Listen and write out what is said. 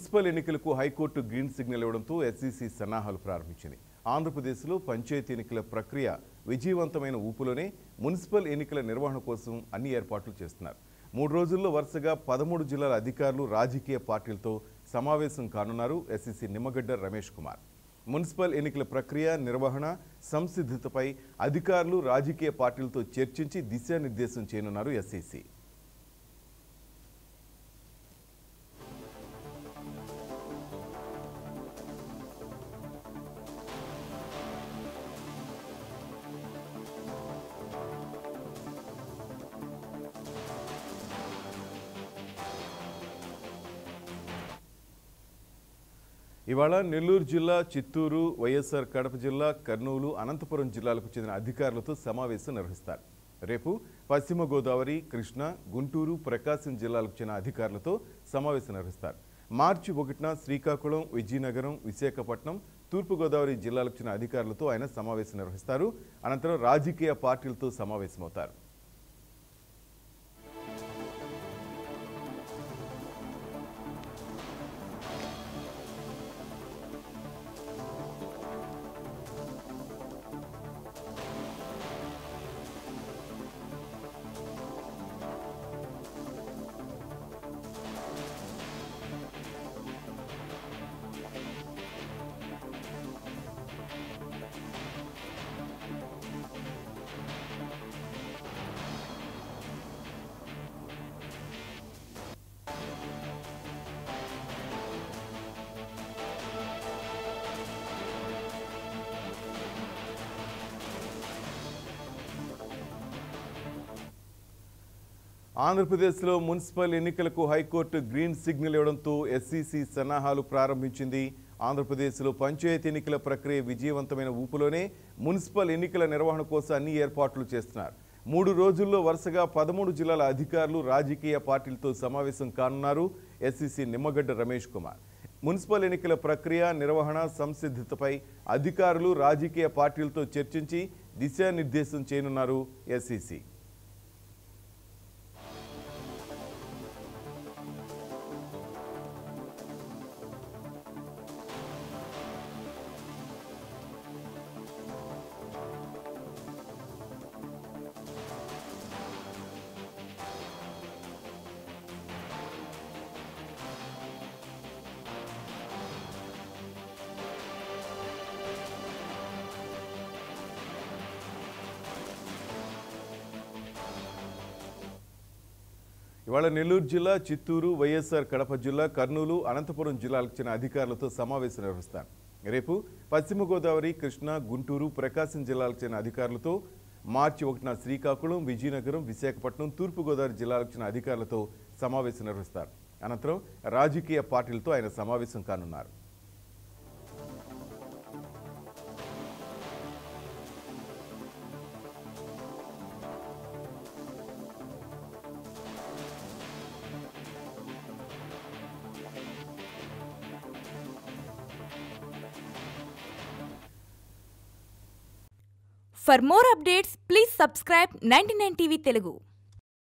Municipal ఎన్నికలకు high court green signal ఇవ్వడంతో SEC సన్నాహాలు ప్రారంభించింది ఆంధ్రప్రదేశ్లో పంచాయతీ ఎన్నికల ప్రక్రియ విజయవంతమైన ఊపులోనే మున్సిపల్ ఎన్నికల నిర్వహణ కోసం అన్ని ఏర్పాట్లు చేస్తున్నారు మూడు రోజుల్లో వరుసగా పదమూడు జిల్లాల అధికారులు రాజకీయ పార్టీలతో సమావేశం కానున్నారు ఎస్ఈసి నిమ్మగడ్డ రమేష్ కుమార్ మున్సిపల్ ఎన్నికల ప్రక్రియ నిర్వహణ సంసిద్ధతపై అధికారులు రాజకీయ పార్టీలతో చర్చించి దిశానిర్దేశం చేయనున్నారు ఎస్ఈసి ఇవాళ నెల్లూరు జిల్లా చిత్తూరు వైఎస్ఆర్ కడప జిల్లా కర్నూలు అనంతపురం జిల్లాలకు చెందిన అధికారులతో సమావేశం నిర్వహిస్తారు రేపు పశ్చిమ గోదావరి కృష్ణా గుంటూరు ప్రకాశం జిల్లాలకు చెందిన అధికారులతో సమావేశం నిర్వహిస్తారు మార్చి ఒకటిన శ్రీకాకుళం విజయనగరం విశాఖపట్నం తూర్పుగోదావరి జిల్లాలకు చెందిన అధికారులతో ఆయన సమావేశం నిర్వహిస్తారు అనంతరం రాజకీయ పార్టీలతో సమావేశమవుతారు ఆంధ్రప్రదేశ్లో మున్సిపల్ ఎన్నికలకు హైకోర్టు గ్రీన్ సిగ్నల్ ఇవ్వడంతో ఎస్సీసీ సన్నాహాలు ప్రారంభించింది ఆంధ్రప్రదేశ్లో పంచాయతీ ఎన్నికల ప్రక్రియ విజయవంతమైన ఊపులోనే మున్సిపల్ ఎన్నికల నిర్వహణ కోసం అన్ని ఏర్పాట్లు చేస్తున్నారు మూడు రోజుల్లో వరుసగా పదమూడు జిల్లాల అధికారులు రాజకీయ పార్టీలతో సమావేశం కానున్నారు ఎస్సీసీ నిమ్మగడ్డ రమేష్ కుమార్ మున్సిపల్ ఎన్నికల ప్రక్రియ నిర్వహణ సంసిద్ధతపై అధికారులు రాజకీయ పార్టీలతో చర్చించి దిశానిర్దేశం చేయనున్నారు ఎస్సీసీ ఇవాళ నెల్లూరు జిల్లా చిత్తూరు వైఎస్ఆర్ కడప జిల్లా కర్నూలు అనంతపురం జిల్లాలకు చెందిన అధికారులతో సమావేశం నిర్వహిస్తారు రేపు పశ్చిమ గోదావరి కృష్ణా గుంటూరు ప్రకాశం జిల్లాలకు చెందిన అధికారులతో మార్చి ఒకటిన శ్రీకాకుళం విజయనగరం విశాఖపట్నం తూర్పుగోదావరి జిల్లాలకు చెందిన అధికారులతో సమావేశం నిర్వహిస్తారు అనంతరం రాజకీయ పార్టీలతో ఆయన సమావేశం కానున్నారు For more updates, please subscribe 99 TV Telugu.